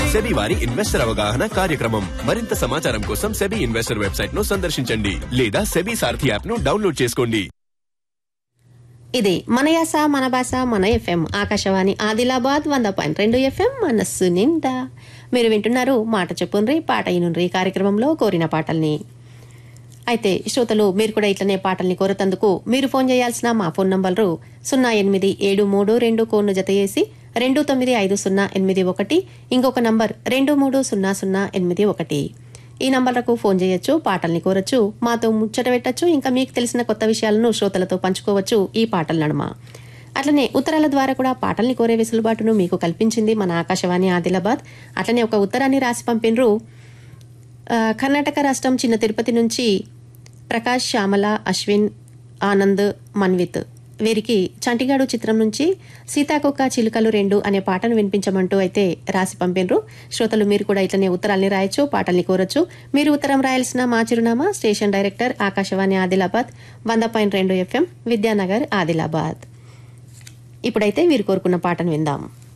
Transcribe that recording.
SEBI వారి investor అవగాహన కార్యక్రమం మరింత సమాచారం కోసం సెబీ ఇన్వెస్టర్ వెబ్సైట్ ను సందర్శించండి లేదా సెబీ సారథి యాప్ ను డౌన్లోడ్ చేసుకోండి ఇది మన యాస మన భాష మన ఎఫ్ఎం ఆకాశవాణి ఆదిలాబాద్ వంద పాయింట్ రెండు ఎఫ్ఎం మనస్సు నిండా మీరు వింటున్నారు మాట చెప్పుండ్రి పాట ఇనుండ్రి కార్యక్రమంలో కోరిన పాటల్ని అయితే శ్రోతలు మీరు కూడా ఇట్లనే పాటల్ని కోరతందుకు మీరు ఫోన్ చేయాల్సిన మా ఫోన్ నంబర్లు సున్నా ఎనిమిది ఏడు మూడు రెండు కోడ్ను జత చేసి రెండు తొమ్మిది ఐదు సున్నా ఎనిమిది ఒకటి ఇంకొక నంబర్ రెండు మూడు సున్నా సున్నా ఎనిమిది ఒకటి ఈ నంబర్లకు ఫోన్ చేయొచ్చు పాటల్ని కోరచ్చు మాతో ముచ్చట పెట్టచ్చు ఇంకా మీకు తెలిసిన కొత్త విషయాలను శ్రోతలతో పంచుకోవచ్చు ఈ పాటల నడుమ అట్లనే ఉత్తరాల ద్వారా కూడా పాటల్ని కోరే వెసులుబాటును మీకు కల్పించింది మన ఆకాశవాణి ఆదిలాబాద్ అట్లనే ఒక ఉత్తరాన్ని రాసి పంపినరు ఆ, కర్ణాటక రాష్ట్రం చిన్న తిరుపతి నుంచి ప్రకాష్ శ్యామల అశ్విన్ ఆనంద్ మన్విత్ వీరికి చంటిగాడు చిత్రం నుంచి సీతాకొక్క చిలుకలు రెండు అనే పాటను వినిపించమంటూ అయితే రాసి పంపినరు శ్రోతలు మీరు కూడా ఇట్లనే ఉత్తరాల్ని రాయొచ్చు పాటల్ని కోరొచ్చు మీరు ఉత్తరం రాయాల్సిన మా చిరునామా స్టేషన్ డైరెక్టర్ ఆకాశవాణి ఆదిలాబాద్ వంద పాయింట్ రెండు ఎఫ్ఎం విద్యానగర్ ఆదిలాబాద్ ఇప్పుడైతే వీరు కోరుకున్న పాటను విందాం